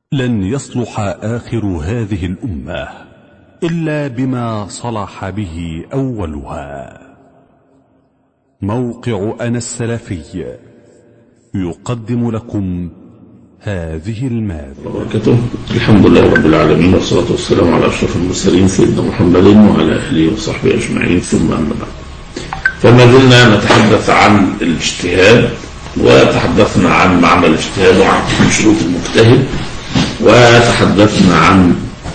لن يصلح آخر هذه الأمة إلا بما صلح به أولها موقع أنا السلفي يقدم لكم هذه المادة وبركاته الحمد لله رب العالمين والصلاة والسلام على أشرف المرسلين سيدنا محمد وعلى آله وصحبه أجمعين ثم أما بعد فما زلنا نتحدث عن الاجتهاد وتحدثنا عن معنى الاجتهاد وعن شروط المجتهد وتحدثنا عن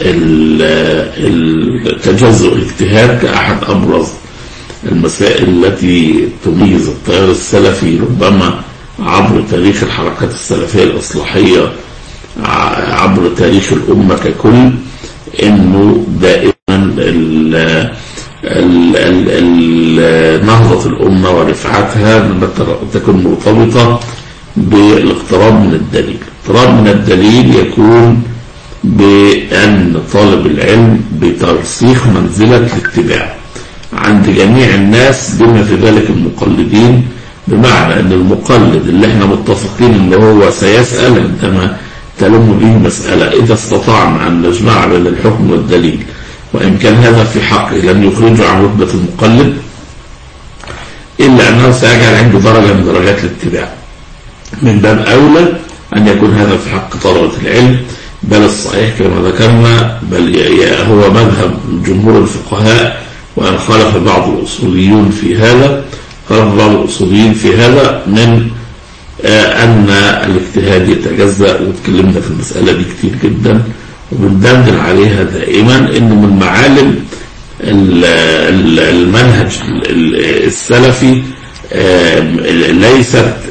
التجزؤ الاجتهاد كأحد أبرز المسائل التي تميز التيار السلفي ربما عبر تاريخ الحركات السلفية الإصلاحية عبر تاريخ الأمة ككل إنه دائما ال ال ال نهضة الأمة ورفعتها تكون مرتبطة بالاقتراب من الدليل الاقتراب من الدليل يكون بأن طالب العلم بترسيخ منزلة الاتباع عند جميع الناس بما في ذلك المقلدين بمعنى أن المقلد اللي احنا متفقين أنه هو سيسأل عندما تلم به مسألة إذا استطعنا أن نجمع بين الحكم والدليل وإن كان هذا في حقه لن يخرجه عن رتبة المقلد إلا أنه سيجعل عنده درجة من درجات الاتباع من باب أولى أن يكون هذا في حق طلبة العلم بل الصحيح كما ذكرنا بل هو مذهب جمهور الفقهاء وأن خالف بعض الأصوليون في هذا خالف بعض الأصوليين في هذا من أن الاجتهاد يتجزأ وتكلمنا في المسألة دي كتير جدا وبندندن عليها دائما أن من معالم المنهج السلفي ليست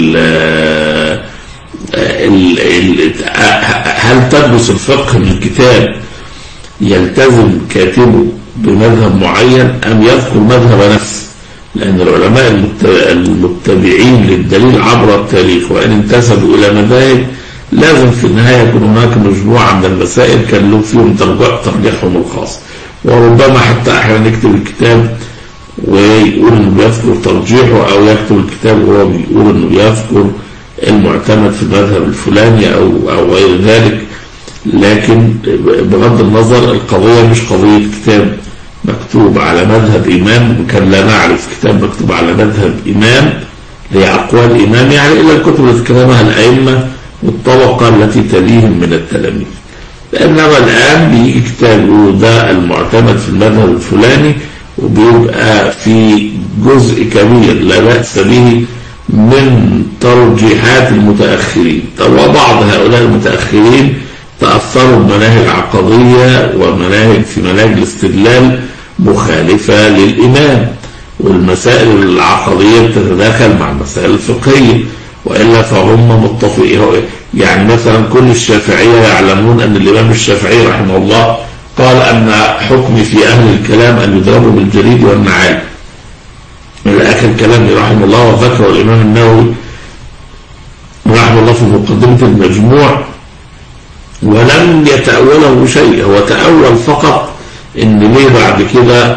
هل تدرس الفقه من كتاب يلتزم كاتبه بمذهب معين أم يذكر مذهب نفسه لأن العلماء المتبعين للدليل عبر التاريخ وإن انتسبوا إلى مذاهب لازم في النهاية يكون هناك مجموعة من المسائل كان له فيهم ترجيحهم الخاص وربما حتى أحيانا يكتب الكتاب ويقول انه بيذكر ترجيحه او يكتب الكتاب وهو بيقول انه يذكر المعتمد في المذهب الفلاني او او غير ذلك لكن بغض النظر القضية مش قضية كتاب مكتوب على مذهب إمام وكان لا نعرف كتاب مكتوب على مذهب إمام لأقوال إمام يعني إلا الكتب التي كتبها الأئمة والطبقة التي تليهم من التلاميذ لأنما الآن بيجي كتاب ده المعتمد في المذهب الفلاني وبيبقى في جزء كبير لا بأس به من ترجيحات المتأخرين وبعض هؤلاء المتأخرين تأثروا بمناهج عقدية ومناهج في مناهج الاستدلال مخالفة للإمام والمسائل العقدية بتتداخل مع المسائل الفقهية وإلا فهم متفقين يعني مثلا كل الشافعية يعلمون أن الإمام الشافعي رحمه الله قال أن حكمي في أهل الكلام أن يضربوا بالجريد والنعال من آخر كلامه رحمه الله وذكر الإمام النووي رحمه الله في مقدمة المجموع ولم يتأوله شيء هو تأول فقط ان ليه بعد كده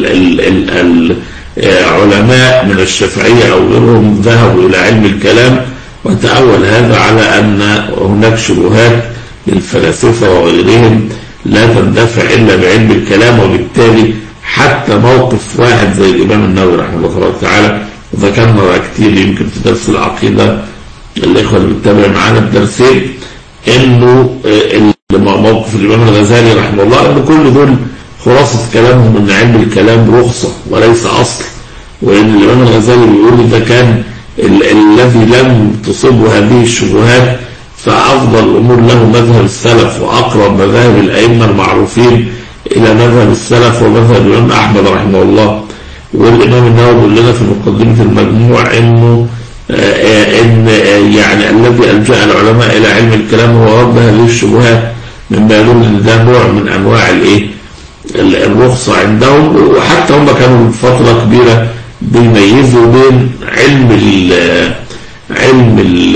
العلماء من الشافعية او غيرهم ذهبوا الى علم الكلام وتأول هذا على ان هناك شبهات للفلاسفة وغيرهم لا تندفع الا بعلم الكلام وبالتالي حتى موقف واحد زي الامام النووي رحمه الله تبارك وتعالى وذكرنا كتير يمكن في درس العقيدة الاخوة اللي بتتابع معانا الدرسين انه موقف الامام الغزالي رحمه الله ان كل دول خلاصة كلامهم ان علم الكلام رخصة وليس اصل وان الامام الغزالي بيقول ده كان الذي لم تصبه هذه الشبهات فافضل الامور له مذهب السلف واقرب مذاهب الائمة المعروفين الى مذهب السلف ومذهب الامام احمد رحمه الله والامام النووي بيقول لنا في مقدمة المجموع انه ان يعني الذي الجا العلماء الى علم الكلام هو رد هذه الشبهات مما يدل ان ده نوع من انواع الايه الرخصه عندهم وحتى هم كانوا فتره كبيره بيميزوا بين علم ال علم ال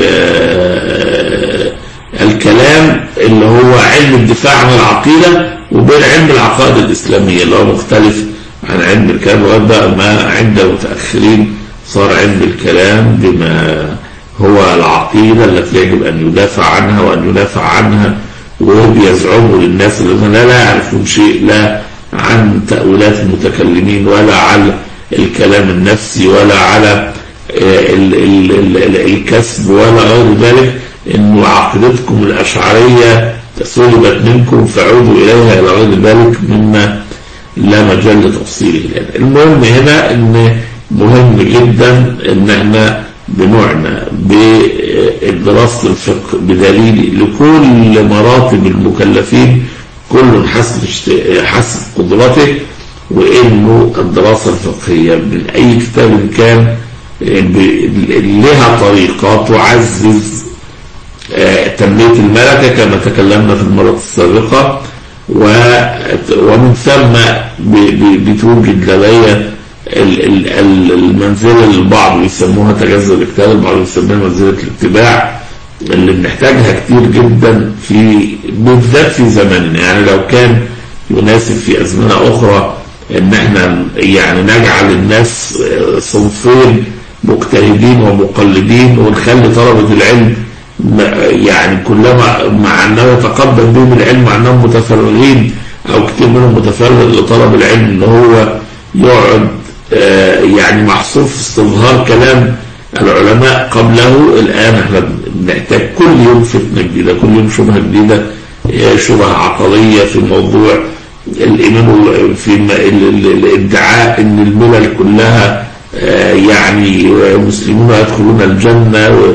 الكلام اللي هو علم الدفاع عن العقيده وبين علم العقائد الاسلاميه اللي هو مختلف عن علم الكلام لغايه بقى ما عند المتاخرين صار علم الكلام بما هو العقيدة التي يجب أن يدافع عنها وأن يدافع عنها وبيزعموا للناس الذين لا, لا يعرفون شيء لا عن تأويلات المتكلمين ولا على الكلام النفسي ولا على ال ال ال الكسب ولا غير ذلك انه عقيدتكم الاشعريه سلبت منكم فعودوا اليها الى غير ذلك مما لا مجال لتفصيله الان. المهم هنا ان مهم جدا ان احنا بنوعنا بدراسه الفقه بدليل لكل مراتب المكلفين كل حسب حسب قدرته وانه الدراسه الفقهيه من اي كتاب كان لها طريقة تعزز تنمية الملكة كما تكلمنا في المرة السابقة ومن ثم بتوجد لدي المنزلة اللي البعض يسموها تجزء الاجتهاد البعض يسموها منزلة الاتباع اللي بنحتاجها كتير جدا في بالذات في زماننا يعني لو كان يناسب في أزمنة أخرى ان احنا يعني نجعل الناس صنفين مجتهدين ومقلدين ونخلي طلبة العلم يعني كلما مع انه يتقبل بهم العلم مع انهم متفرغين او كتير منهم متفرغ لطلب العلم ان هو يقعد يعني محصور في استظهار كلام العلماء قبله الان احنا بنحتاج كل يوم فتنه جديده كل يوم شبهه جديده شبهه عقليه في موضوع الايمان في الادعاء ان الملل كلها يعني مسلمون يدخلون الجنة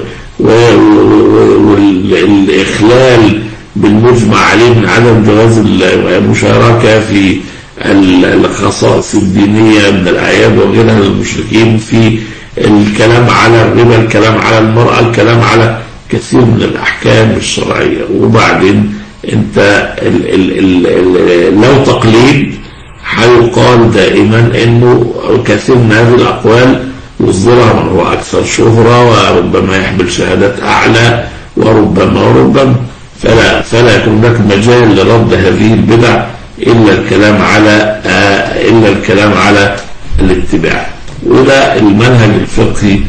والإخلال بالمجمع عليه من عدم جواز المشاركة في الخصائص الدينية من الأعياد وغيرها للمشركين في الكلام على الربا الكلام على المرأة الكلام على كثير من الأحكام الشرعية وبعدين انت ال ال ال لو تقليد هيقال دائما انه كثير من هذه الاقوال يصدرها من هو اكثر شهرة وربما يحمل شهادات اعلى وربما وربما فلا فلا يكون هناك مجال لرد هذه البدع الا الكلام على آه الا الكلام على الاتباع وده المنهج الفقهي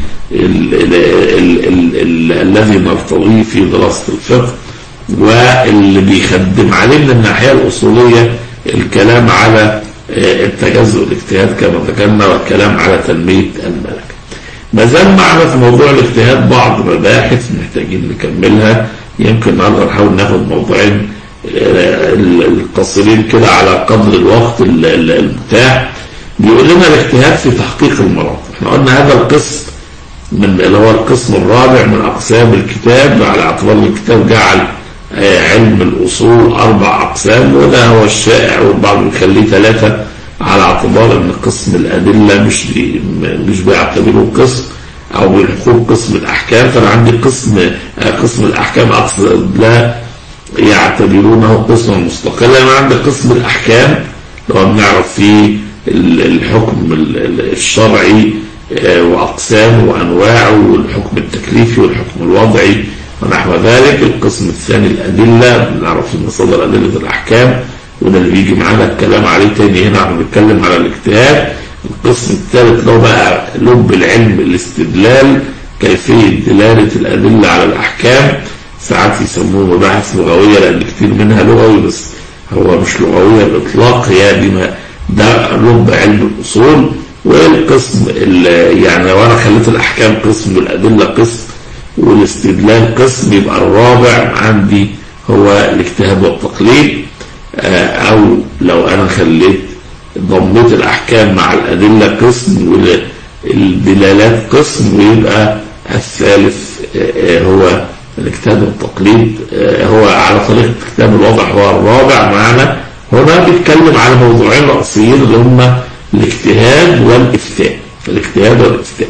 الذي نرتضيه في دراسة الفقه واللي بيخدم عليه من الناحية الأصولية الكلام على التجزؤ الاجتهاد كما ذكرنا والكلام على تنمية الملكة ما زال معنا في موضوع الاجتهاد بعض مباحث محتاجين نكملها يمكن النهارده نحاول ناخد موضوعين القصيرين كده على قدر الوقت المتاح بيقول لنا الاجتهاد في تحقيق المراد احنا قلنا هذا القسم من اللي هو القسم الرابع من اقسام الكتاب على اعتبار الكتاب جعل علم الأصول أربع أقسام وده هو الشائع والبعض بيخليه ثلاثة على اعتبار أن قسم الأدلة مش بي مش بيعتبروه قسم أو بيلحقوه قسم الأحكام فأنا عندي قسم قسم الأحكام أقصد لا يعتبرونه قسما مستقلا أنا عندي قسم الأحكام لو بنعرف فيه الحكم الشرعي وأقسامه وأنواعه والحكم التكليفي والحكم الوضعي ونحو ذلك القسم الثاني الأدلة بنعرف ان مصادر أدلة الأحكام وده اللي بيجي معانا الكلام عليه تاني هنا احنا بنتكلم على الاجتهاد القسم الثالث لو بقى لب العلم الاستدلال كيفية دلالة الأدلة على الأحكام ساعات يسموه مباحث لغوية لأن كتير منها لغوي بس هو مش لغوية الإطلاق هي بما ده لب علم الأصول والقسم يعني لو أنا خليت الأحكام قسم والأدلة قسم والاستدلال قسم يبقى الرابع عندي هو الاجتهاد والتقليد او لو انا خليت ضميت الاحكام مع الادله قسم والدلالات قسم ويبقى الثالث هو الاجتهاد والتقليد هو على طريقه كتاب الوضع هو الرابع معنا هنا بيتكلم على موضوعين رئيسيين اللي هما الاجتهاد والافتاء الاجتهاد والافتاء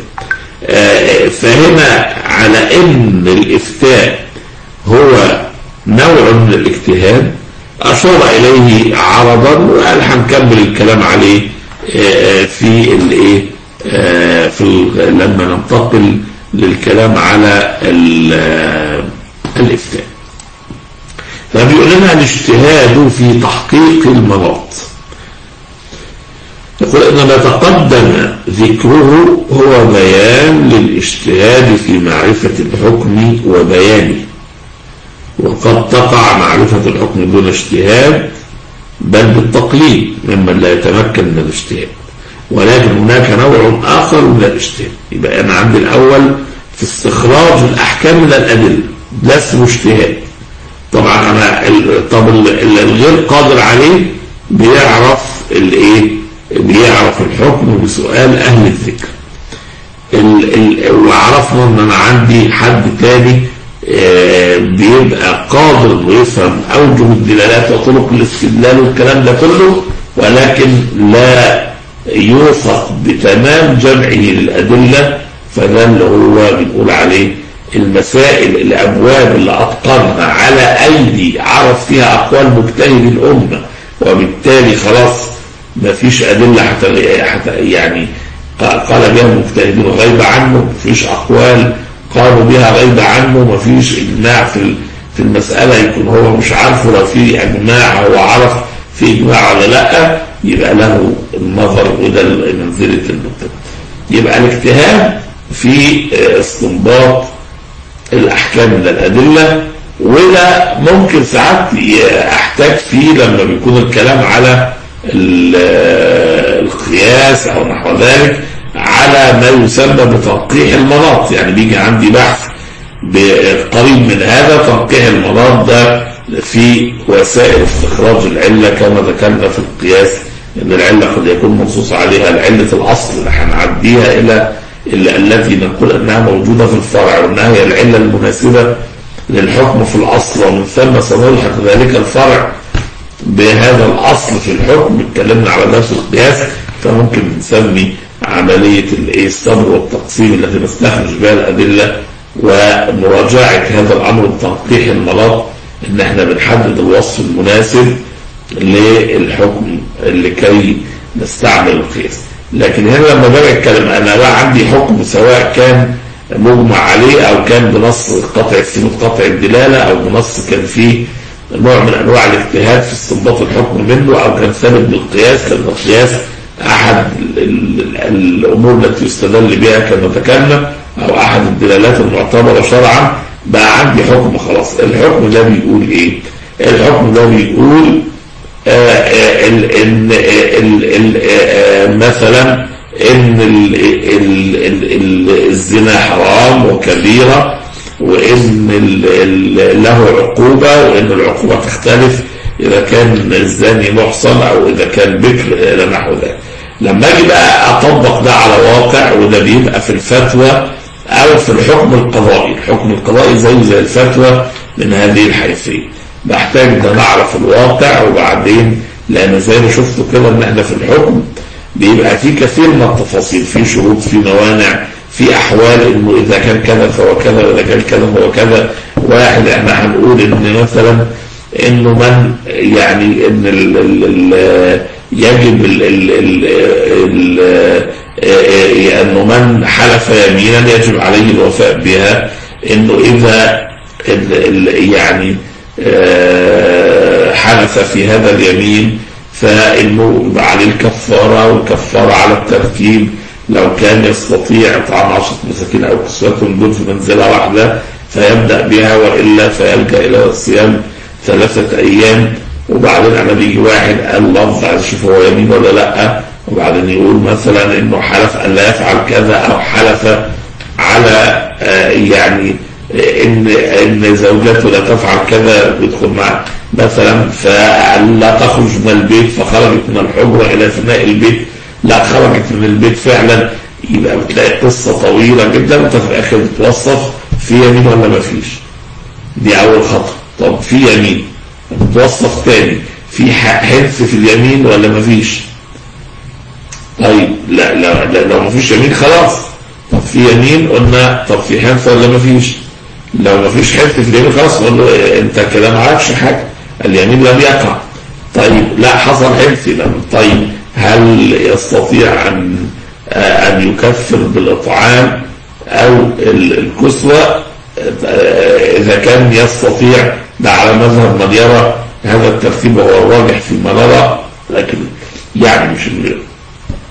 فهنا على ان الافتاء هو نوع من الاجتهاد اشار اليه عرضا وقال هنكمل الكلام عليه في الايه في لما ننتقل للكلام على الافتاء فبيقول لنا الاجتهاد في تحقيق المناط يقول إن ما تقدم ذكره هو بيان للاجتهاد في معرفة الحكم وبيانه وقد تقع معرفة الحكم دون اجتهاد بل بالتقليد ممن لا يتمكن من الاجتهاد ولكن هناك نوع آخر من الاجتهاد يبقى أنا عندي الأول في استخراج الأحكام من الأدلة ده اسمه اجتهاد طبعا أنا طب الغير قادر عليه بيعرف الايه بيعرف الحكم بسؤال أهل الذكر وعرفنا ان انا عندي حد تاني بيبقى قادر انه يفهم اوجه الدلالات وطرق الاستدلال والكلام ده كله ولكن لا يوفق بتمام جمعه للادله فده اللي هو بنقول عليه المسائل الابواب اللي اتقنها على ايدي عرف فيها اقوال مجتهد الامه وبالتالي خلاص ما فيش ادله حتى حتى يعني قال بها المجتهدين غيب عنه مفيش اقوال قالوا بها غيب عنه مفيش اجماع في في المساله يكون هو مش عارفه لو في اجماع هو عرف في اجماع ولا لا يبقى له النظر وده منزله المجتهد يبقى الاجتهاد في استنباط الاحكام من الادله وده ممكن ساعات احتاج فيه لما بيكون الكلام على القياس او نحو ذلك على ما يسمى بتنقيح المناط يعني بيجي عندي بحث قريب من هذا تنقيح المناط ده في وسائل استخراج العلة كما ذكرنا في القياس ان العلة قد يكون منصوص عليها العلة الاصل اللي هنعديها الى التي نقول انها موجودة في الفرع وانها هي العلة المناسبة للحكم في الاصل ومن ثم سنلحق ذلك الفرع بهذا الاصل في الحكم اتكلمنا على نفس القياس فممكن نسمي عملية الصبر والتقسيم التي نستخرج بها الأدلة ومراجعة هذا الأمر بتنقيح الملاط إن احنا بنحدد الوصف المناسب للحكم لكي نستعمل القياس لكن هنا لما باجي اتكلم انا بقى عندي حكم سواء كان مجمع عليه او كان بنص قطع الثبوت قطع الدلاله او بنص كان فيه نوع من انواع الاجتهاد في استنباط الحكم منه او كان ثابت بالقياس لان القياس احد الامور التي يستدل بها كما ذكرنا او احد الدلالات المعتبره شرعا بقى عندي حكم خلاص الحكم ده بيقول ايه الحكم ده بيقول آه ان مثلا ان ال ال ال الزنا حرام وكبيره وان له عقوبه وان العقوبه تختلف اذا كان الزاني محصن او اذا كان بكر الى نحو ذلك لما اجي بقى اطبق ده على واقع وده بيبقى في الفتوى او في الحكم القضائي الحكم القضائي زي زي الفتوى من هذه الحيثيه بحتاج ان انا اعرف الواقع وبعدين لان زي ما شفتوا كده ان احنا في الحكم بيبقى في كثير من التفاصيل في شروط في موانع في احوال انه اذا كان كذا فهو كذا واذا كان كذا فهو كذا واحد احنا هنقول ان مثلا انه من يعني ان ال ال ال يجب ال ال ال ال انه من حلف يمينا يجب عليه الوفاء بها انه اذا ال ال يعني حلف في هذا اليمين فانه يبقى عليه الكفاره والكفاره على الترتيب لو كان يستطيع اطعام عشرة مساكين او كسوتهم دول في منزله واحده فيبدا بها والا فيلجا الى صيام ثلاثه ايام وبعدين انا بيجي واحد قال لفظ عايز اشوف هو يمين ولا لا وبعدين يقول مثلا انه حلف ان لا يفعل كذا او حلف على آه يعني ان ان زوجته لا تفعل كذا ويدخل معه مثلا فلا تخرج من البيت فخرجت من الحجره الى فناء البيت لا خرجت من البيت فعلا يبقى بتلاقي قصه طويله جدا وانت في الاخر بتوصف في يمين ولا ما فيش دي اول خطوه طب في يمين بتوصف تاني في حنس في اليمين ولا ما فيش طيب لا لا, لا لو ما فيش يمين خلاص طب في يمين قلنا طب في حنس ولا ما فيش لو ما فيش حنس في اليمين خلاص نقول له انت كده ما عرفش حاجه اليمين لم يقع طيب لا حصل حنس طيب هل يستطيع ان ان يكفر بالاطعام او الكسوه اذا كان يستطيع ده على مذهب من يرى هذا الترتيب هو الراجح فيما نرى لكن يعني مش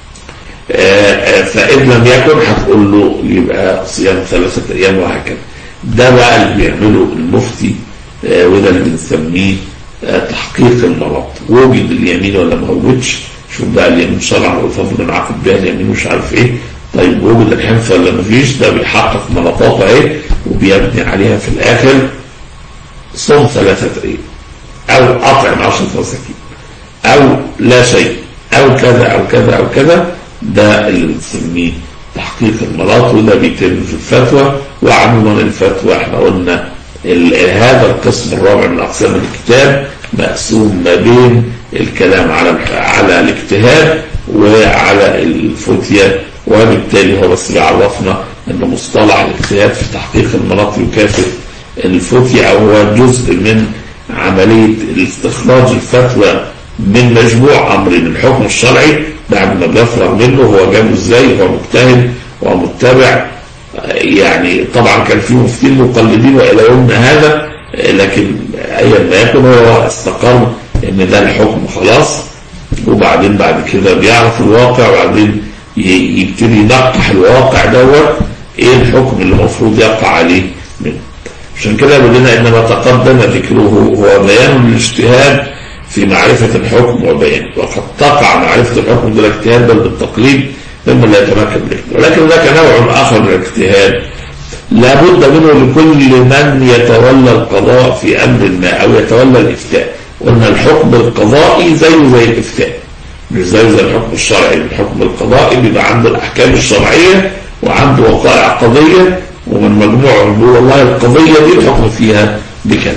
آه، آه، فإن لم يكن هتقول له يبقى صيام ثلاثة أيام وهكذا ده بقى اللي بيعمله المفتي آه، وده اللي بنسميه آه، تحقيق المرض وجد اليمين ولا ما وجدش شوف بقى اليمين شرعا والفضل بنعقد بها اليمين مش عارف ايه طيب وجد الحنث ولا ما فيش ده بيحقق مرضات اهي وبيبني عليها في الاخر صوم ثلاثة ايام او اطعم عشرة مساكين او لا شيء او كذا او كذا او كذا ده اللي بنسميه تحقيق المرض وده بيتم في الفتوى وعموما الفتوى احنا قلنا ال- هذا القسم الرابع من اقسام الكتاب مقسوم ما بين الكلام على الح- على الاجتهاد وعلى الفتية وبالتالي هو بس بيعرفنا ان مصطلح الاجتهاد في تحقيق المرض يكافئ الفتية او هو جزء من عملية استخراج الفتوى من مجموع امر من الحكم الشرعي بعد ما بيفرغ منه هو جابه ازاي هو مجتهد ومتبع يعني طبعا كان في مفتين مقلدين والى يومنا هذا لكن ايا ما يكن هو استقر ان ده الحكم خلاص وبعدين بعد كده بيعرف الواقع وبعدين ي- يبتدي ينقح الواقع دوت ايه الحكم اللي المفروض يقع عليه منه عشان كده بقولنا انما تقدم ذكره هو بيان الاجتهاد في معرفة الحكم وبيانه وقد تقع معرفة الحكم دون اجتهاد بل بالتقليد مما لا يتمكن منه ولكن هناك نوع آخر من الاجتهاد لابد منه لكل من يتولى القضاء في أمر ما أو يتولى الإفتاء وأن الحكم القضائي زيه زي الإفتاء مش زيه زي الحكم الشرعي الحكم القضائي بيبقى عنده الأحكام الشرعية وعنده وقائع قضية ومن مجموعهم بيقول والله القضية دي الحكم فيها بكذا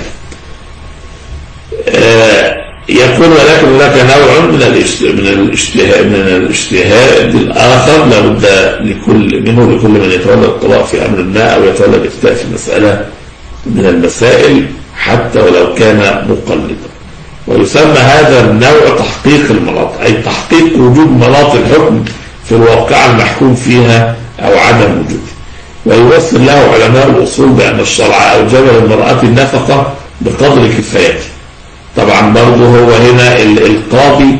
آه، يكون ولكن هناك نوع من الاجت- من الاجتهاد من الاجتهاد الاخر لابد لكل منه لكل من يتولى القضاء في امر ما او يتولى الافتاء في مساله من المسائل حتى ولو كان مقلدا ويسمى هذا النوع تحقيق المناط اي تحقيق وجود مناط الحكم في الواقعه المحكوم فيها او عدم وجوده ويوصل له علماء الاصول بان الشرع اوجب للمراه النفقه بقدر كفايته طبعا برضه هو هنا ال- القاضي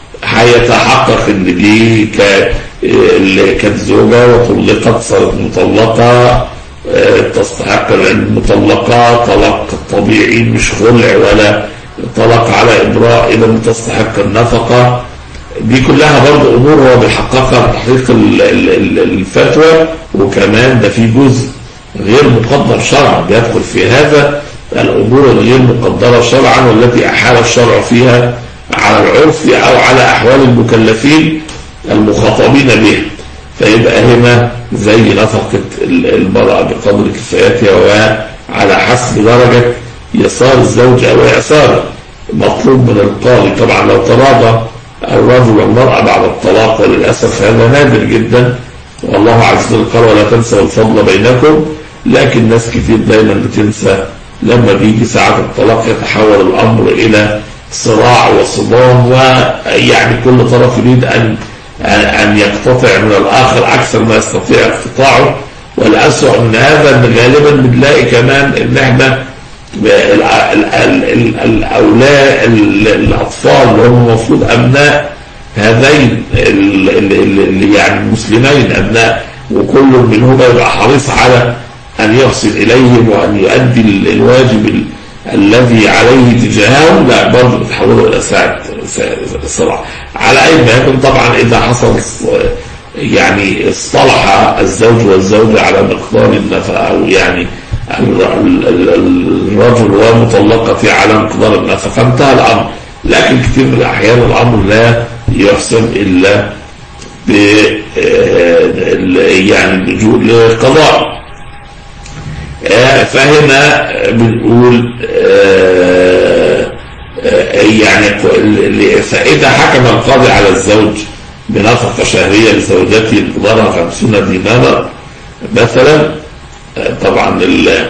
هيتحقق ان دي ك- اللي كانت زوجة وطلقت صارت مطلقة آه، تستحق المطلقة طلاق طبيعي مش خلع ولا طلاق على إبراء إذا تستحق النفقة دي كلها برضه أمور هو بيحققها بتحقيق ال- ال- ال- الفتوى وكمان ده في جزء غير مقدر شرعا بيدخل في هذا الأمور الغير مقدرة شرعا والتي أحال الشرع فيها على العرف أو على أحوال المكلفين المخاطبين بها فيبقى هنا زي نفقة ال- المرأة بقدر كفايتها وعلى حسب درجة يسار الزوج أو يساره مطلوب من القاضي طبعا لو تراضى الرجل والمرأة بعد الطلاق وللأسف هذا نادر جدا والله عز وجل قال ولا تنسوا الفضل بينكم لكن ناس كتير دايما بتنسى لما بيجي ساعة الطلاق يتحول الأمر إلى صراع وصدام ويعني كل طرف يريد أن أن يقتطع من الآخر أكثر ما يستطيع اقتطاعه والأسوأ من هذا أن غالبا بنلاقي كمان أن احنا ال- ال- ال- ال- الأولاء ال- الأطفال اللي هم المفروض أبناء هذين ال- ال- ال- ال- يعني المسلمين أبناء وكل منهما يبقى حريص على أن يصل إليهم وأن يؤدي ال- الواجب ال- الذي عليه تجاههم لا برضه بتحوله إلى ساعة صراع على أي ما يكن طبعا إذا حصل يعني اصطلح الزوج والزوجة على مقدار النفقة أو يعني ال- ال- ال- الرجل والمطلقة على مقدار النفقة انتهى الأمر لكن كثير من الأحيان الأمر لا يحسم إلا ب يعني اللجوء للقضاء آه، فهنا بنقول آه، آه، يعني ال- فإذا حكم القاضي على الزوج بنفقة شهرية لزوجته مقدارها 50 دينارا مثلا آه، طبعا ال-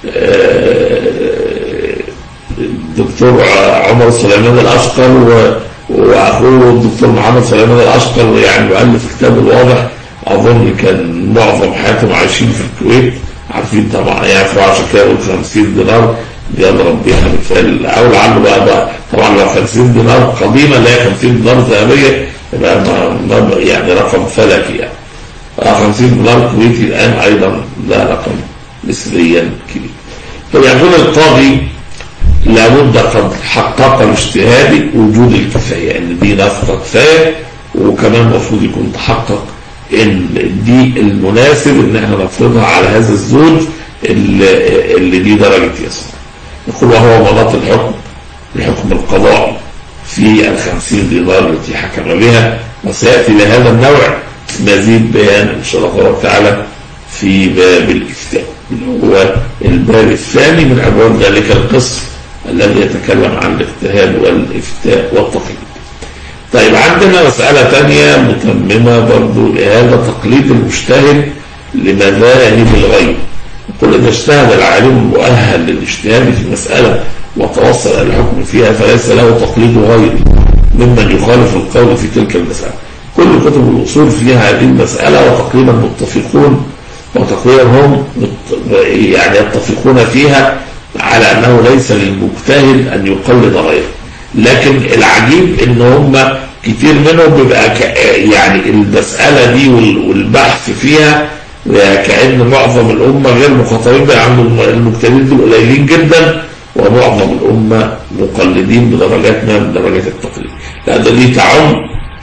آه، الدكتور عمر سليمان الأشقر و- وأخوه الدكتور محمد سليمان الأشقر يعني مؤلف كتاب الواضح أظن كان معظم حياتهم عايشين في الكويت عارفين طبعا يعرفوا عشان كده يقول 50 دينار بيضرب بيها مثال أو لعله بقى, بقى طبعا لو 50 دينار قديمة اللي هي 50 دينار ذهبية يبقى ما- مب- يعني رقم فلكي يعني 50 دولار كويتي الآن أيضا ده رقم نسبيا كبير فيقول القاضي لابد قد حقق الاجتهاد وجود الكفاية ان دي نفقة كفاية وكمان المفروض يكون تحقق ان دي المناسب ان احنا نفرضها على هذا الزوج اللي, اللي دي درجة يسر يقول وهو مناط الحكم الحكم القضائي في الخمسين دينار التي حكم بها وسيأتي لهذا النوع مزيد بيان إن شاء الله تبارك وتعالى في باب الإفتاء اللي هو الباب الثاني من أبواب ذلك القسم الذي يتكلم عن الاجتهاد والإفتاء والتقليد طيب عندنا مسألة تانية متممة برضو لهذا تقليد المجتهد لمذاهب الغيب يقول إذا اجتهد العالم المؤهل للاجتهاد في مسألة وتوصل إلى الحكم فيها فليس له تقليد غيره ممن يخالف القول في تلك المسألة كل كتب الأصول فيها هذه المسألة وتقريبا متفقون وتقريبا هم مت- يعني يتفقون فيها على أنه ليس للمجتهد أن يقلد غيره لكن العجيب ان هم كتير منهم بيبقى ك- يعني المسألة دي وال- والبحث فيها كأن معظم الأمة غير مخاطبين بقى عند الم- المجتهدين دول قليلين جدا ومعظم الأمة مقلدين بدرجات ما من درجات التقليد لأن دي تعم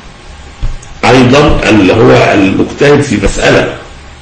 أيضا اللي هو المجتهد في مسألة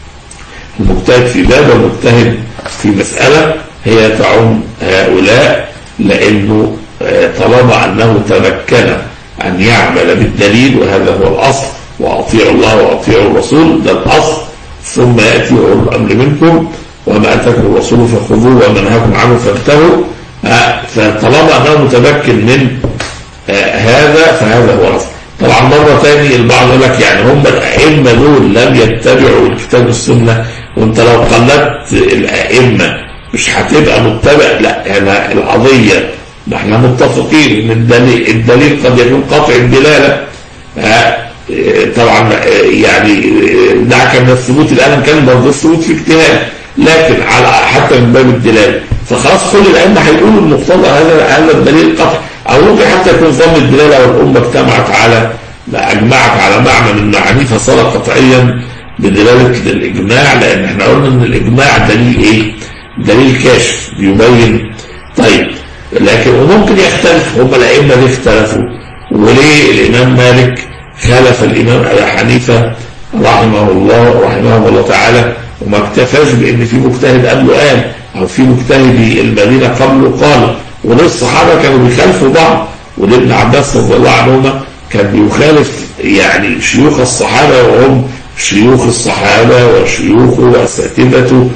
المجتهد في باب والمجتهد في مسألة هي تعم هؤلاء لأنه آه، طالما أنه تمكن أن يعمل بالدليل وهذا هو الأصل وأطيعوا الله وأطيعوا الرسول ده الأصل ثم يأتي أولو الأمر منكم وما أتاكم الرسول فخذوه وما نهاكم عنه فانتهوا آه، فطالما أنه متمكن من آه، هذا فهذا هو الأصل طبعا مرة تاني البعض يقول لك يعني هم الأئمة دول لم يتبعوا الكتاب والسنة وانت لو قلدت الأئمة مش هتبقى متبع لا يعني القضية ما احنا متفقين ان الدليل, الدليل قد يكون قاطع الدلالة آه، آه، طبعا آه، يعني آه، دعك من الثبوت الآن كان برضه الثبوت في اجتهاد لكن على حتى من باب الدلالة فخلاص كل الأئمة هيقولوا المقتضى هذا هذا الدليل قطع أو ممكن حتى يكون ظن الدلالة والأمة اجتمعت على أجمعت على معنى من معانيه فصار قطعيا بدلالة الإجماع لأن احنا قلنا إن الإجماع دليل إيه؟ دليل كاشف بيبين طيب لكن وممكن يختلف هم الأئمة ليه اختلفوا وليه الإمام مالك خالف الإمام أبي حنيفة رحمه الله رحمه الله تعالى وما اكتفاش بأن في مجتهد قبله قال أو في مجتهد المدينة قبله قال وليه الصحابة كانوا بيخالفوا بعض وليه ابن عباس رضي الله عنهما كان بيخالف يعني شيوخ الصحابة وهم شيوخ الصحابة وشيوخه وأساتذته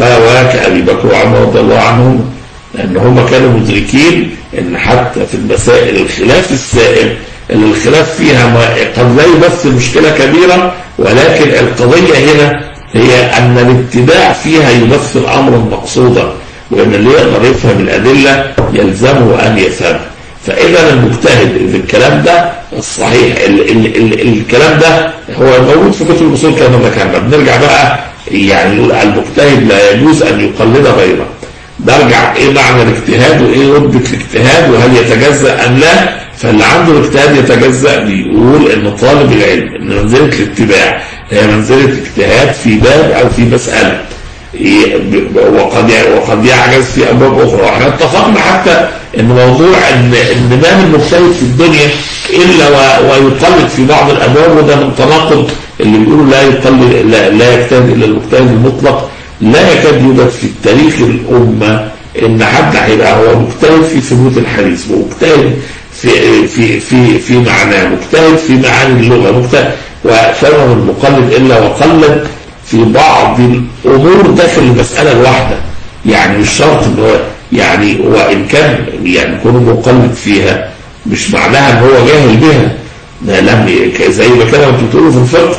وكأبي بكر وعمر رضي الله عنهم لأن هم كانوا مدركين أن حتى في المسائل الخلاف السائل اللي الخلاف فيها ما قد لا يمثل مشكلة كبيرة ولكن القضية هنا هي أن الابتداع فيها يمثل أمرا مقصودا وأن اللي يقدر يفهم الأدلة يلزمه أن يفهمها فإذا المجتهد في الكلام ده الصحيح ال ال ال الكلام ده هو موجود في كتب الأصول كما ذكرنا بنرجع بقى يعني نقول المجتهد لا يجوز أن يقلد غيره برجع ايه معنى الاجتهاد وايه رتبة الاجتهاد وهل يتجزأ ام لا فاللي عنده الاجتهاد يتجزأ بيقول ان طالب العلم ان منزلة الاتباع هي منزلة اجتهاد في باب او في مسألة إيه ب- وقد وقد يعجز في ابواب اخرى واحنا اتفقنا حتى ان موضوع ان ان ما من مجتهد في الدنيا الا و- ويقلد في بعض الابواب وده من تناقض اللي بيقولوا لا يقلد لا, لا يجتهد الا المجتهد المطلق لا يكاد يوجد في التاريخ الامه ان حد هيبقى هو مجتهد في ثبوت الحديث ومجتهد في في في في معناه مجتهد في معاني اللغه مجتهد وفهم المقلد الا وقلد في بعض الامور داخل المساله الواحده يعني مش شرط ان هو يعني وان كان يعني يكون مقلد فيها مش معناها ان هو جاهل بها ده لم ي- زي ما كده انتوا بتقولوا في الفقه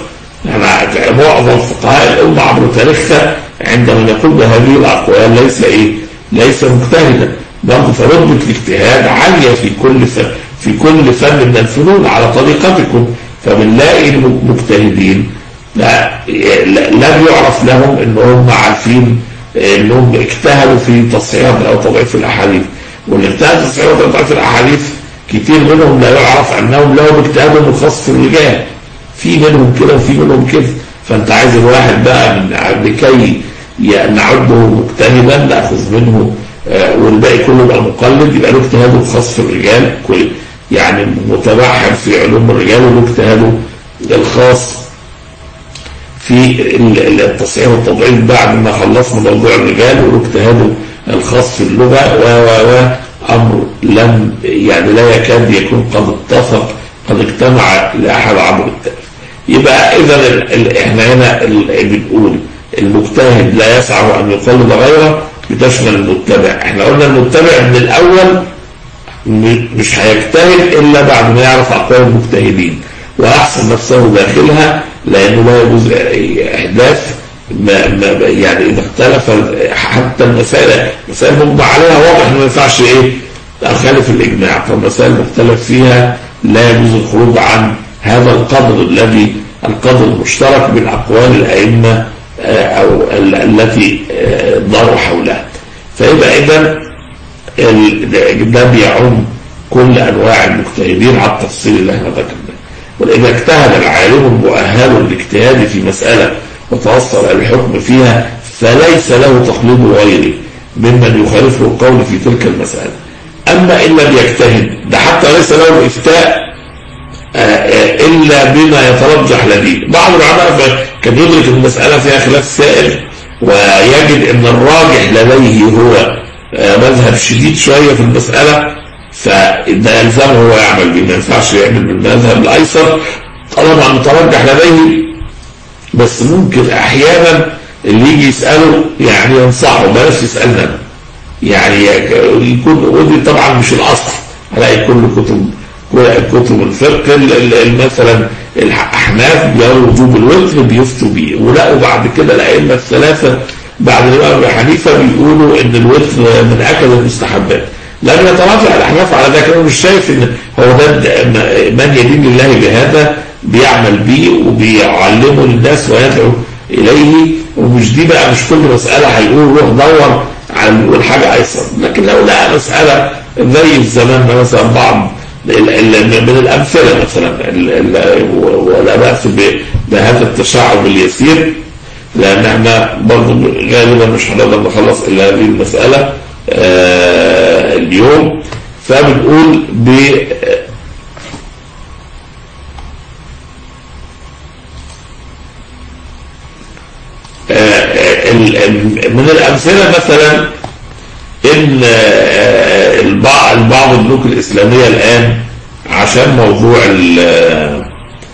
يعني معظم فقهاء الامه عبر تاريخها عندما يقول بهذه الاقوال ليس ايه ليس مجتهدا برضه فرتبه الاجتهاد عاليه في كل فن في كل فن من الفنون على طريقتكم فبنلاقي المجتهدين لا لا- لم يعرف لهم ان هم عارفين انهم اجتهدوا في تصحيح او تضعيف الاحاديث واللي اجتهد في تصحيح او تضعيف الاحاديث كتير منهم لا يعرف انهم لهم اجتهادهم الخاص في الرجال في منهم كده وفي منهم كده فانت عايز الواحد بقى من لكي نعده مجتهدا ناخذ منه آه، والباقي كله يبقى مقلد يبقى له اجتهاده الخاص في الرجال كل يعني متبحر في علوم الرجال وله اجتهاده الخاص في التصحيح والتضعيف بعد ما خلصنا موضوع الرجال وله اجتهاده الخاص في اللغة و و و أمر لم يعني لا يكاد يكون قد اتفق قد اجتمع لأحد عمر التالي يبقى إذا احنا هنا بنقول المجتهد لا يسعى أن يقلد غيره بتشمل المتبع احنا قلنا المتبع من الأول مش هيجتهد إلا بعد ما يعرف أقوال المجتهدين وأحسن نفسه داخلها لأنه لا يجوز إحداث ما ما يعني إذا اختلف حتى المسائل مسائل مجمع عليها واضح إنه ما ينفعش إيه أخالف الإجماع فالمسائل المختلف فيها لا يجوز الخروج عن هذا القدر الذي القدر المشترك بين أقوال الأئمة آه، أو التي آه، داروا حولها فيبقى إذا ده بيعم كل أنواع المجتهدين على التفصيل اللي احنا ذكرناه وإذا اجتهد العالم المؤهل للاجتهاد في مسألة وتوصل الحكم فيها فليس له تقليد غيره ممن يخالفه القول في تلك المسألة أما إن لم يجتهد ده حتى ليس له إفتاء آه، آه، إلا بما يترجح لديه بعض العلماء كان يدرك المسألة فيها خلاف سائر ويجد أن الراجح لديه هو آه، مذهب شديد شوية في المسألة فده يلزمه هو يعمل به ما ينفعش يعمل بالمذهب الأيسر طالما مترجح لديه بس ممكن أحيانا اللي يجي يسأله يعني ينصحه بلاش يسألنا يعني يكون ودي طبعا مش الأصل على كل كتب كتب الفقه مثلا الأحناف بيروا وجوب الوتر بيفتوا بيه ولقوا بعد كده الأئمة الثلاثة بعد الإمام أبي حنيفة بيقولوا إن الوتر من أكد المستحبات لم يتراجع الأحناف على ذلك أنا مش شايف إن هو ده من يدين لله بهذا بيعمل بيه وبيعلمه للناس ويدعو إليه ومش دي بقى مش كل مسألة هيقول روح دور على يقول حاجة أيسر لكن لو لقى مسألة زي الزمان مثلا بعض من الأمثلة مثلا ولا بأس بهذا التشعب اليسير لأن احنا برضه غالبا مش هنقدر نخلص إلا هذه المسألة آه اليوم فبنقول ب آه، من الأمثلة مثلا ان آه، البعض البعض البنوك الاسلاميه الان عشان موضوع آه،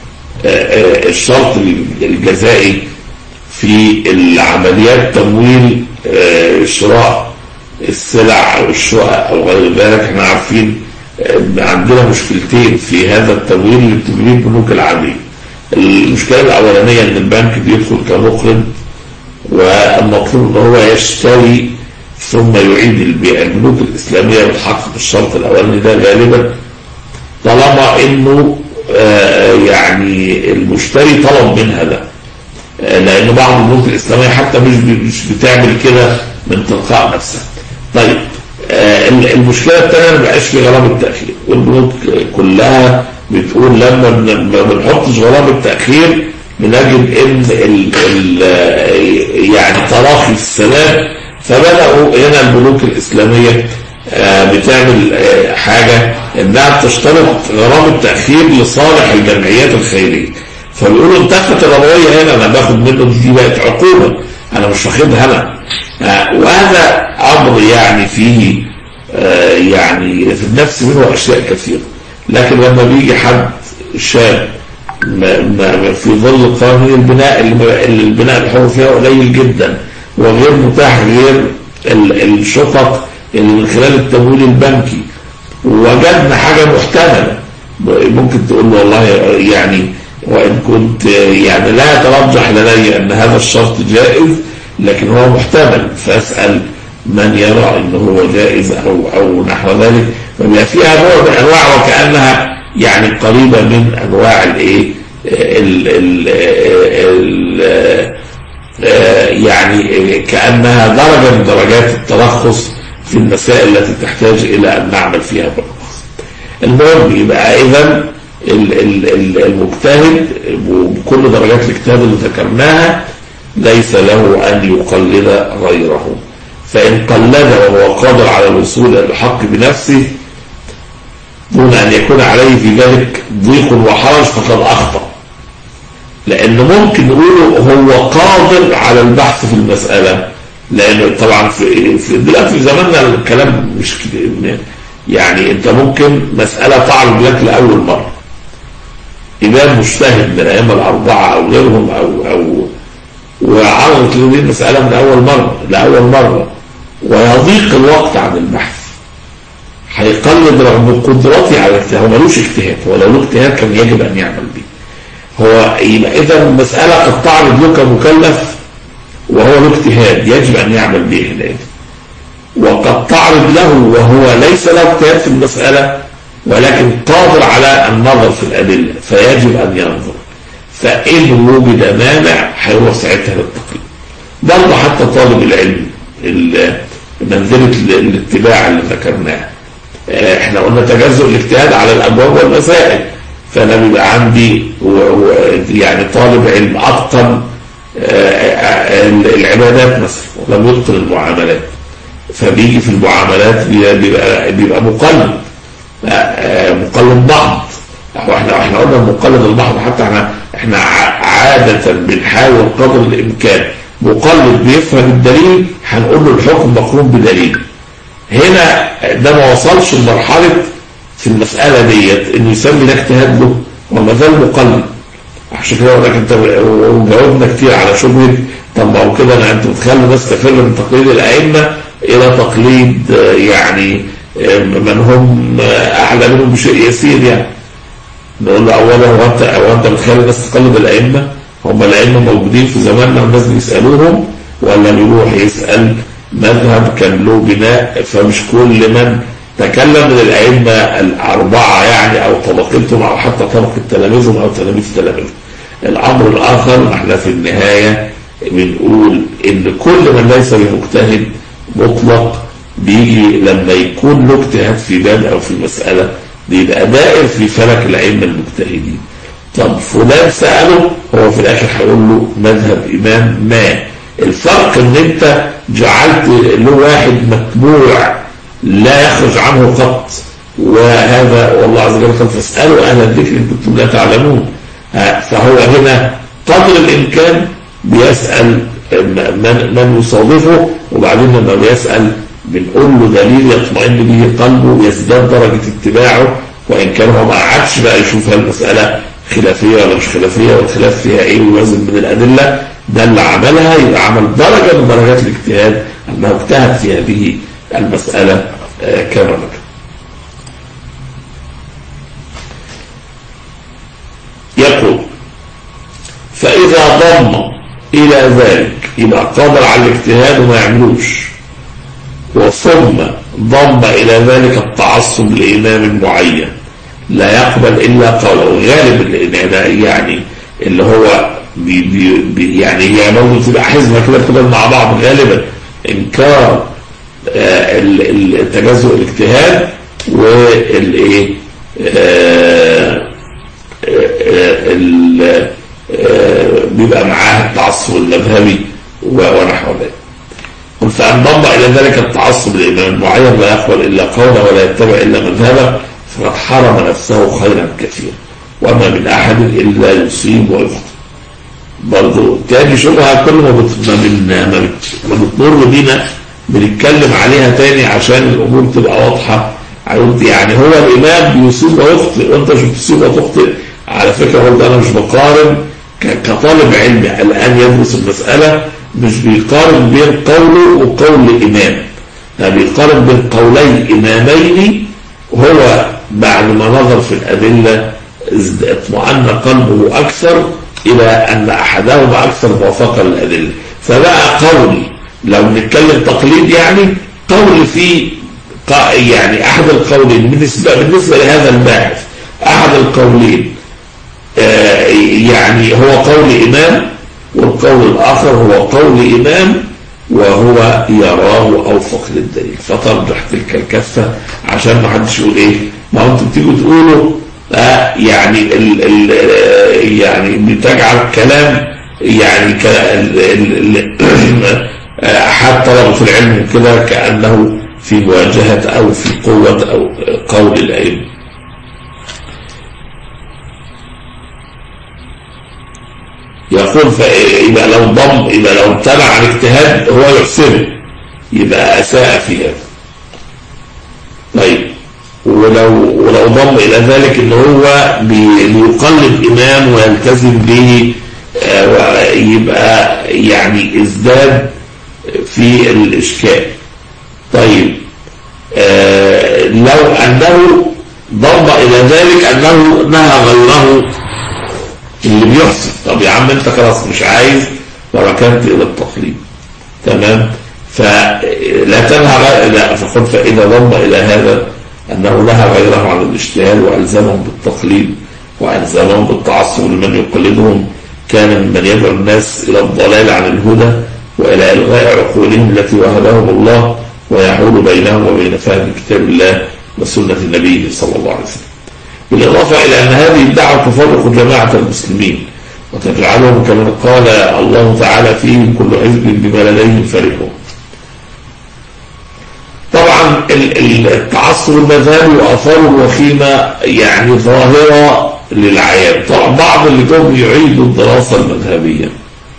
آه، الشرط الجزائي في العمليات تمويل شراء السلع او الشقق او غير ذلك احنا عارفين عندنا مشكلتين في هذا التمويل اللي بتجريه البنوك العاديه المشكله الاولانيه ان البنك بيدخل كمقرض والمطلوب ان هو يشتري ثم يعيد البيع البنوك الإسلامية بتحقق الشرط الأولاني ده غالبا طالما انه آه يعني المشتري طلب منها ده آه لان بعض البنوك الاسلاميه حتى مش مش بتعمل كده من تلقاء نفسها. طيب آه المشكله الثانيه ما بقاش في غرامه التاخير والبنوك كلها بتقول لما ما بنحطش غرامه التاخير بنجد ان ال ال يعني تراخي السلام فبدأوا هنا البنوك الإسلامية آه، بتعمل آه، حاجة انها بتشترط غرامة تأخير لصالح الجمعيات الخيرية فبيقولوا انتخت الربوية هنا انا باخد منه دي بقت عقوبة انا مش واخدها انا آه، وهذا امر يعني فيه يعني في النفس منه اشياء كثيرة لكن لما بيجي حد شاب في ظل قانون البناء اللي البناء الحر فيها قليل جدا وغير متاح غير الشقق اللي من خلال التمويل البنكي وجدنا حاجة محتملة ممكن تقول له والله يعني وإن كنت يعني لا يترجح لدي أن هذا الشرط جائز لكن هو محتمل فأسأل من يرى أنه هو جائز أو, أو نحو ذلك فبيبقى فيها نوع من أنواع وكأنها يعني قريبة من أنواع الإيه ال ال ال آه، يعني كأنها درجة من درجات الترخص في المسائل التي تحتاج إلى أن نعمل فيها بالرخص المهم يبقى إذا ال- ال- ال- المجتهد وبكل درجات الاجتهاد اللي ذكرناها ليس له أن يقلد غيره فإن قلد وهو قادر على الوصول إلى الحق بنفسه دون أن يكون عليه في ذلك ضيق وحرج فقد أخطأ لأن ممكن نقوله هو قادر على البحث في المسألة لأن طبعا في, في دلوقتي في زماننا الكلام مش كده يعني أنت ممكن مسألة تعرض لك لأول مرة إمام مجتهد من الأئمة الأربعة أو غيرهم أو أو وعرضت له دي المسألة من أول مرة لأول مرة ويضيق الوقت عن البحث هيقلد رغم قدرته على الاجتهاد هو ملوش اجتهاد هو لو له اجتهاد كان يجب أن يعمل به هو يبقى إذا المسألة قد تعرض له كمكلف وهو له اجتهاد يجب أن يعمل به هناك وقد تعرض له وهو ليس له اجتهاد في المسألة ولكن قادر على النظر في الأدلة فيجب أن ينظر فإن وجد مانع هيروح ساعتها للتقليد برضه حتى طالب العلم ال- منزلة ال- الاتباع اللي ذكرناها آه، احنا قلنا تجزؤ الاجتهاد على الأبواب والمسائل فأنا بيبقى عندي و- و- يعني طالب علم أتقن آه، آه، العبادات مثلا ولم يتقن المعاملات فبيجي في المعاملات بيبقى بيبقى مقلد آه، مقلد بعض هو احنا احنا قلنا المقلد البعض حتى احنا احنا ع- عادة بنحاول قدر الامكان مقلد بيفهم الدليل هنقول له الحكم مقرون بدليل هنا ده ما وصلش لمرحلة في المسألة ديت انه يسمي ده اجتهاد له وما زال مقلد عشان كده بقول لك انت وجاوبنا كتير على شبهه طب ما هو كده انا انت بتخلي الناس تفر من تقليد الائمه الى تقليد آه، يعني آه، من هم آه، اعلى منهم بشيء يسير يعني نقول له اولا هو انت هو انت بتخلي الناس تقلد الائمه هم الائمه موجودين في زماننا والناس بيسالوهم ولا بيروح يسال مذهب كان له بناء فمش كل من تكلم من الائمه الاربعه يعني او طبقتهم او حتى طبقه تلاميذهم او تلاميذ تلاميذهم الامر الاخر احنا في النهايه بنقول ان كل من ليس بمجتهد مطلق بيجي لما يكون له اجتهاد في باب او في مساله بيبقى دائر في فلك الائمه المجتهدين طب فلان ساله هو في الاخر هيقول له مذهب امام ما الفرق ان انت جعلت له واحد متبوع لا يخرج عنه قط وهذا والله عز وجل قال فاسالوا اهل الذكر ان كنتم لا تعلمون ها، فهو هنا قدر الامكان بيسال من من يصادفه وبعدين لما بيسال بنقول له دليل يطمئن به قلبه يزداد درجه اتباعه وان كان هو ما قعدش بقى يشوف هل المساله خلافيه ولا مش خلافيه والخلاف فيها ايه ويوازن من الادله ده اللي عملها يبقى عمل درجه من درجات الاجتهاد انه اجتهد في هذه المساله آه، كما ذكر. يقول فإذا ضم إلى ذلك يبقى قادر على الاجتهاد وما يعملوش وثم ضم إلى ذلك التعصب لإمام معين لا يقبل إلا قوله غالب ال- يعني اللي هو بي بي بي يعني هي برضه تبقى حزمة كده بتبقى مع بعض غالبا إنكار آه، ال- ال- التجزؤ الاجتهاد والايه آه، آه، ال- آه، بيبقى معاه التعصب المذهبي و- ونحو ذلك قل فأن ضم إلى ذلك التعصب لإمام معين لا يقبل إلا قوله ولا يتبع إلا مذهبه فقد حرم نفسه خيرا كثيرا وما من أحد إلا يصيب ويخطئ برضه تاني شبهة كل ما بت- ما بن- ما بت- ما بتمر بينا بنتكلم عليها تاني عشان الأمور تبقى واضحة عاوز- يعني هو الإمام بيصيب ويخطئ وأنت مش بتصيب وتخطئ على فكرة برضه أنا مش بقارن ك- كطالب علم الآن يدرس المسألة مش بيقارن بين قوله وقول إمام ده بيقارن بين قولي إمامين هو بعد ما نظر في الأدلة ازد- اطمأن قلبه أكثر إلى أن أحدهما أكثر موافقة للأدلة فبقى قولي لو نتكلم تقليد يعني قول في قا- يعني أحد القولين بالنسبة, بالنسبة لهذا الباحث أحد القولين آه، يعني هو قول إمام والقول الآخر هو قول إمام وهو يراه أوفق للدليل فترجح تلك الكفة عشان ما حدش يقول إيه ما هو أنتوا بتيجوا تقولوا آه، يعني ال ال يعني بتجعل كلام يعني ك- ال- ال- ال- أحد طلبة العلم كده كأنه في مواجهة أو في قوة أو قول الأئمة يقول فيبقى لو ضم يبقى لو امتنع عن اجتهاد هو يحسنه يبقى أساء في هذا طيب ولو ولو ضم إلى ذلك إن هو بي- بيقلد إمام ويلتزم به آه، يبقى يعني ازداد في الإشكال طيب آه، لو أنه ضم إلى ذلك أنه نهى غيره اللي بيحسن طب يا عم انت خلاص مش عايز وركنت الى التقليد تمام فلا تنهى غير لا فقل فاذا ضم الى هذا انه نهى غيره عن الاجتهاد والزمهم بالتقليد والزمهم بالتعصب لمن يقلدهم كان ممن يدعو الناس الى الضلال عن الهدى والى الغاء عقولهم التي وهبهم الله ويحول بينهم وبين فهم كتاب الله وسنه النبي صلى الله عليه وسلم بالإضافة إلى أن هذه الدعوة تفرق جماعة المسلمين وتجعلهم كما قال الله تعالى فيهم كل حزب بما لديهم فرحون طبعا ال- ال- التعصب المذهبي وآثاره الوخيمة يعني ظاهرة للعيان طبعا بعض اللي جم يعيدوا الدراسة المذهبية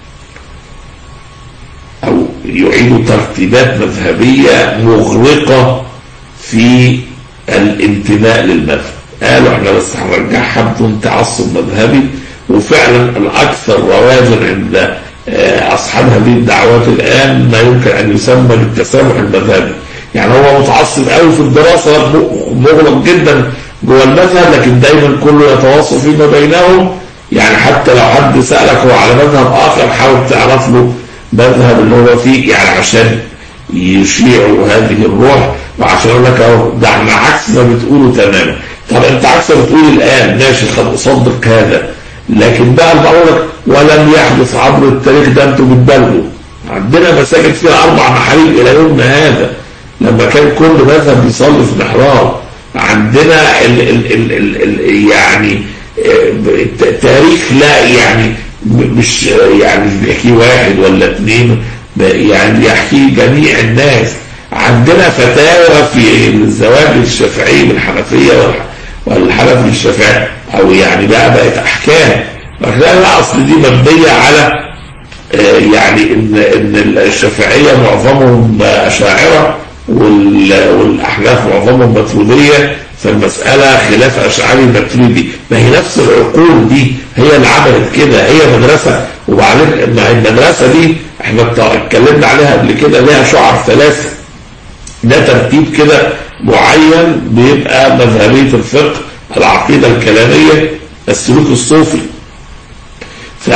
أو يعيدوا ترتيبات مذهبية مغرقة في الانتماء للمذهب قالوا احنا بس هنرجعها بدون تعصب مذهبي وفعلا الاكثر رواجا عند آه، اصحاب هذه الدعوات الان ما يمكن ان يسمى بالتسامح المذهبي يعني هو متعصب قوي في الدراسه مغلق جدا جوه المذهب لكن دايما كله يتواصل فيما بينهم يعني حتى لو حد سالك هو على مذهب اخر حاول تعرف له مذهب اللي هو فيه يعني عشان يشيعوا هذه الروح وعشان اقول لك اهو ده احنا عكس ما بتقوله تماما طب انت عكس ما بتقول الان ماشي طب اصدق هذا لكن بقى بقول لك ولم يحدث عبر التاريخ ده انتوا بتبالغوا عندنا مساجد فيها اربع محاريب الى يومنا هذا لما كان كل مذهب بيصلي في محراب عندنا ال ال ال ال ال يعني آه، الت- تاريخ لا يعني م- مش يعني مش بيحكيه واحد ولا اثنين ب- يعني بيحكيه جميع الناس عندنا فتاوى في الزواج الشافعي بالحنفيه والح- والحنفي الشافعي او يعني بقى بقت احكام لكن لا اصل دي مبنيه على آه، يعني ان ان الشافعيه معظمهم اشاعره وال- والاحناف معظمهم ماتريديه فالمساله خلاف اشعري ماتريدي ما هي نفس العقول دي هي اللي عملت كده هي مدرسه وبعدين ما المدرسه دي احنا اتكلمنا عليها قبل كده ليها شعر ثلاثه ده ترتيب كده معين بيبقى مذهبيه الفقه العقيده الكلاميه السلوك الصوفي ف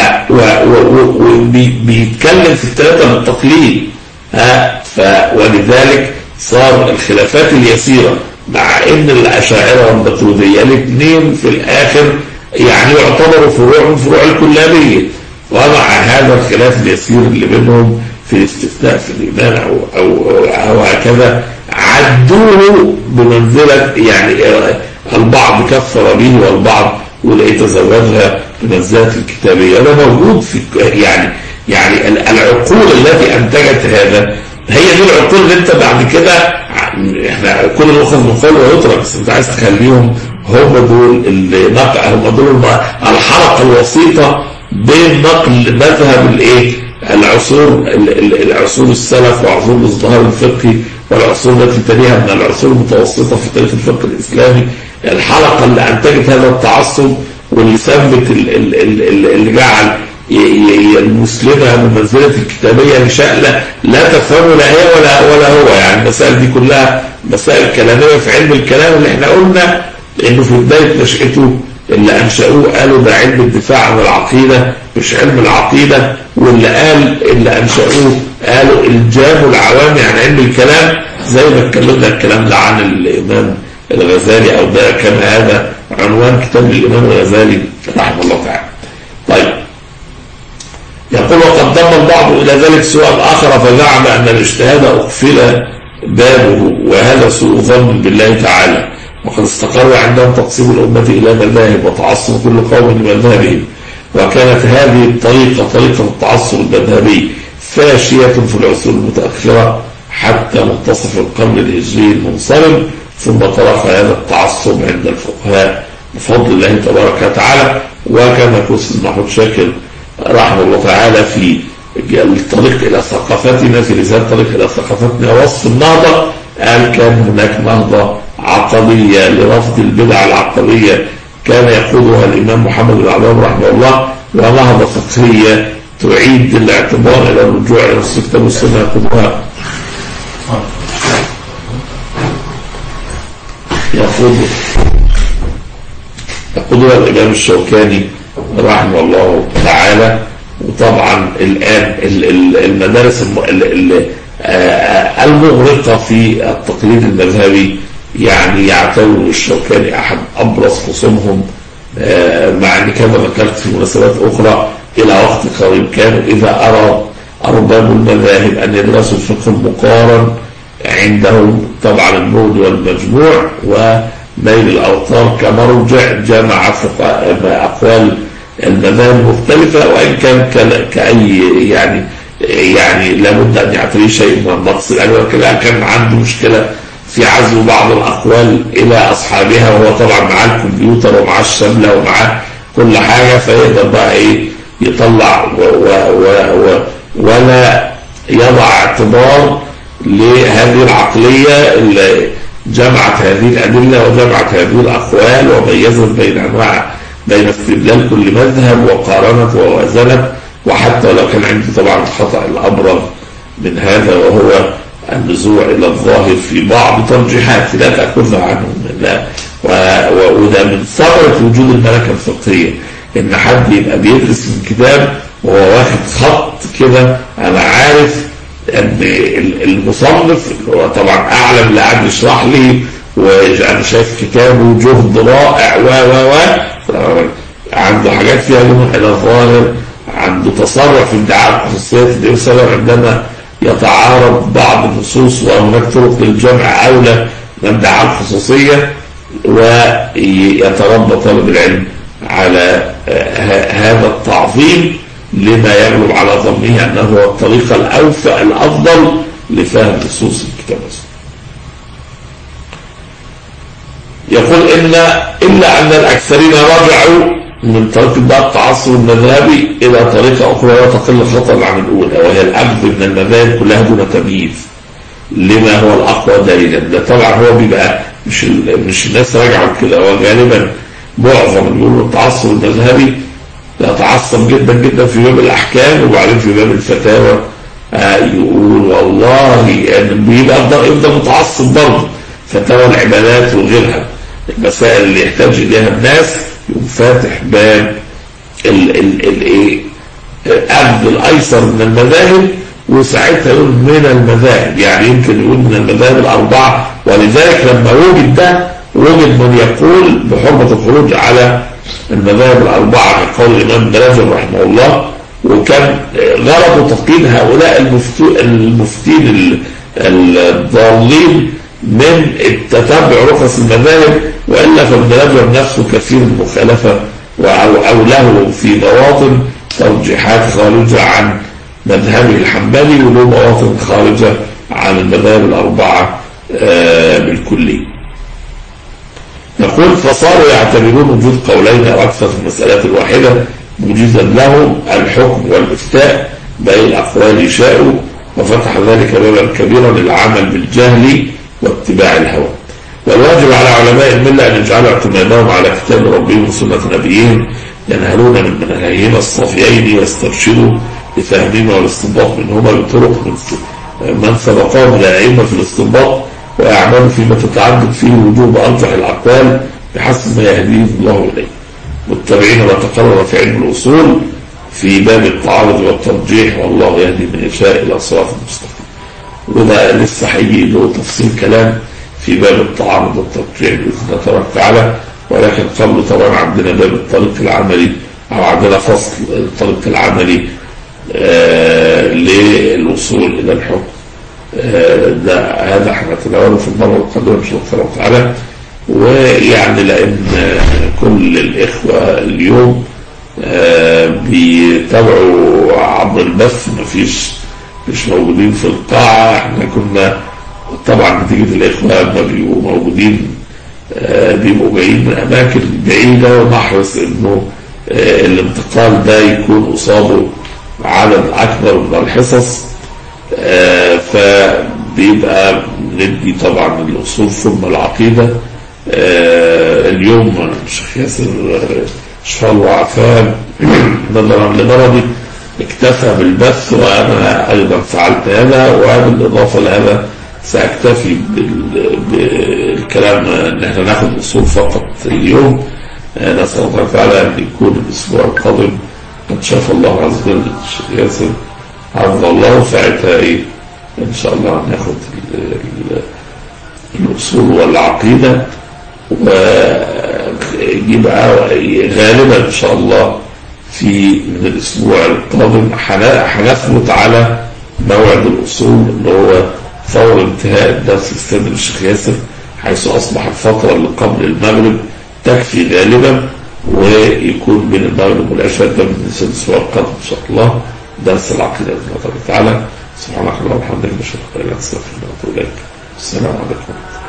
وبيتكلم في الثلاثه بالتقليد ها ف ولذلك صار الخلافات اليسيره مع ان الاشاعره والماتريديه الاثنين في الاخر يعني يعتبروا فروع من فروع الكلابيه ومع هذا الخلاف اليسير اللي بينهم في الاستثناء في الايمان او او او هكذا عدوه بمنزله يعني البعض كفر به والبعض يتزوجها بمنزله الكتابيه ده موجود في يعني يعني العقول التي انتجت هذا هي دي العقول اللي انت بعد كده احنا كل يؤخذ من قول ويترك بس انت عايز تخليهم هم دول اللي نقل هم دول الحلقه الوسيطه بين نقل مذهب الايه العصور العصور السلف وعصور الازدهار الفقهي والعصور التي تليها من العصور المتوسطه في تاريخ الفقه الاسلامي الحلقه اللي انتجت هذا التعصب واللي ثبت اللي جعل المسلمة بمنزلة الكتابية لشألة لا تفهمه لا هي ولا ولا هو يعني المسائل دي كلها مسائل كلامية في علم الكلام اللي احنا قلنا انه في بداية نشأته اللي انشأوه قالوا ده علم الدفاع عن العقيدة مش علم العقيدة واللي قال اللي انشأوه قالوا الجام العوام عن علم الكلام زي ما اتكلمنا الكلام ده عن الامام الغزالي او ده كان هذا عنوان كتاب الامام الغزالي رحمه الله تعالى طيب يقول وقد ضم البعض إلى ذلك سؤال آخر فزعم أن الاجتهاد أقفل بابه وهذا سوء ظن بالله تعالى وقد استقر عندهم تقسيم الأمة إلى مذاهب وتعصب كل قوم لمذهبهم وكانت هذه الطريقة طريقة التعصب المذهبي فاشية في العصور المتأخرة حتى منتصف القرن الهجري المنصرم ثم ترك هذا التعصب عند الفقهاء بفضل الله تبارك وتعالى وكما يقول محمود شاكر رحمه الله تعالى في الطريق إلى ثقافتنا في رسالة الطريق إلى ثقافتنا وصف النهضة قال كان هناك نهضة عقبية لرفض البدع العقبية كان يقودها الإمام محمد بن عبد رحمه الله ونهضة فقهية تعيد الاعتبار إلى الرجوع إلى الكتاب والسنة يقودها يقود يقودها الإمام الشوكاني رحمه الله تعالى وطبعا الآن المدارس المغرقة في التقليد المذهبي يعني يعتبر الشوكاني أحد أبرز خصومهم مع أن كما ذكرت في مناسبات أخرى إلى وقت قريب كانوا إذا أراد أرباب المذاهب أن يدرسوا الفقه المقارن عندهم طبعا النور والمجموع وميل الأوطار كمرجع جمع أقوال المذاهب المختلفة وإن كان كأي يعني يعني لابد أن يعتري شيء من النقص الأول ولكن كان عنده مشكلة في عزو بعض الأقوال إلى أصحابها وهو طبعا معاه الكمبيوتر ومعاه الشملة ومعاه كل حاجة فيقدر بقى إيه يطلع و و و و ولا يضع اعتبار لهذه العقلية اللي جمعت هذه الأدلة وجمعت هذه الأقوال وميزت بين أنواع بين استدلال كل مذهب وقارنت ووازنت وحتى لو كان عندي طبعا الخطأ الأبرز من هذا وهو النزوع إلى الظاهر في بعض ترجيحات لا تأخذها عنه لا وده من ثمرة وجود الملكة الفقهية إن حد يبقى بيدرس من كتاب وهو واخد خط كده أنا عارف ان المصنف هو طبعا اعلم اللي قاعد يشرح لي وانا شايف كتابه جهد رائع و و و عنده حاجات فيها لمح الى الظاهر عنده تصرف في ادعاء خصوصيات النبي صلى الله عليه وسلم عندما يتعارض بعض النصوص وهناك طرق للجمع اولى من ادعاء الخصوصيه ويتربى طالب العلم على هذا التعظيم لما يغلب على ظنه أنه هو الطريقة الأوفى الأفضل لفهم نصوص الكتاب يقول إن إلا أن الأكثرين رجعوا من طريق بقى التعصب المذهبي إلى طريقة أخرى لا تقل خطر عن الأولى وهي الأخذ من المذاهب كلها دون تمييز لما هو الأقوى دليلا ده طبعا هو بيبقى مش مش الناس راجعوا كده هو غالبا معظم اللي بيقولوا التعصب المذهبي يتعصب جدا جدا في باب الأحكام وبعدين في باب الفتاوى آه يقول والله يعني بيبقى يفضل متعصب برضه فتاوى العبادات وغيرها المسائل اللي يحتاج إليها الناس يقوم فاتح باب الايه أخذ الأيسر من المذاهب وساعتها يقول من المذاهب يعني يمكن يقول من المذاهب الأربعة ولذلك لما وجد ده وجد من يقول بحرمة الخروج على المذاهب الأربعة كقول الإمام بلازم رحمه الله وكان غرض تفقيد هؤلاء المفتين الضالين من التتبع رخص المذاهب وإلا فابن نفسه كثير المخالفة أو له في مواطن ترجيحات خارجة عن مذهبه الحنبلي وله مواطن خارجة عن المذاهب الأربعة بالكلية يقول فصاروا يعتبرون وجود قولين أو أكثر في المسألة الواحدة مجيزا لهم الحكم والإفتاء بأي الأقوال شاءوا وفتح ذلك بابا كبيرا للعمل بالجهل واتباع الهوى والواجب على علماء الملة أن يجعلوا اعتمادهم على كتاب ربهم وسنة نبيهم ينهلون من منهجهما الصافيين ويسترشدوا لفهمهما والاستنباط منهما بطرق من من سبقهم لأئمة في الاستنباط ويعملوا فيما تتعدد فيه وجوب أرجح الأقوال بحسب ما يهديه الله إليه متبعين ما تقرر في علم الأصول في باب التعارض والترجيح والله يهدي من يشاء إلى صراط المستقيم وده لسه هيجي له تفصيل كلام في باب التعارض والترجيح بإذن الله تبارك وتعالى ولكن قبل طبعا عندنا باب الطريق العملي أو عندنا فصل الطريق العملي آه للوصول إلى الحكم آه ده هذا احنا نتناوله في المرة القادمة إن شاء الله تعالى ويعني لأن كل الإخوة اليوم آه، بيتابعوا عبر البث مفيش مش موجودين في القاعة احنا كنا طبعا نتيجة الإخوة لما بيبقوا موجودين آه، بيبقوا جايين من أماكن بعيدة ونحرص إنه آه، الانتقال ده يكون قصاده عدد أكبر من الحصص آه، فبيبقى ندي طبعا الأصول ثم العقيدة آه، اليوم الشيخ ياسر آه، شفاه الله وعافاه نظرا لمرضي اكتفى بالبث وأنا أيضا فعلت هذا وبالإضافة لهذا سأكتفي بال- بالكلام ان احنا ناخد اصول فقط اليوم آه، نسأل الله تعالى ان يكون الاسبوع القادم قد شاف الله عز وجل الشيخ ياسر عز الله ساعتها ايه ان شاء الله ناخد ال- ال- الاصول والعقيده ويبقى غالبا ان شاء الله في من الاسبوع القادم هن- هنثبت على موعد الاصول اللي هو فور انتهاء الدرس السادس الشيخ ياسر حيث اصبح الفتره اللي قبل المغرب تكفي غالبا ويكون بين المغرب والعشاء ده من الاسبوع القادم ان شاء الله درس العقيده باذن الله تعالى سبحانك اللهم وبحمدك نشهد ان لا اله الا انت نستغفرك ونتوب اليك السلام عليكم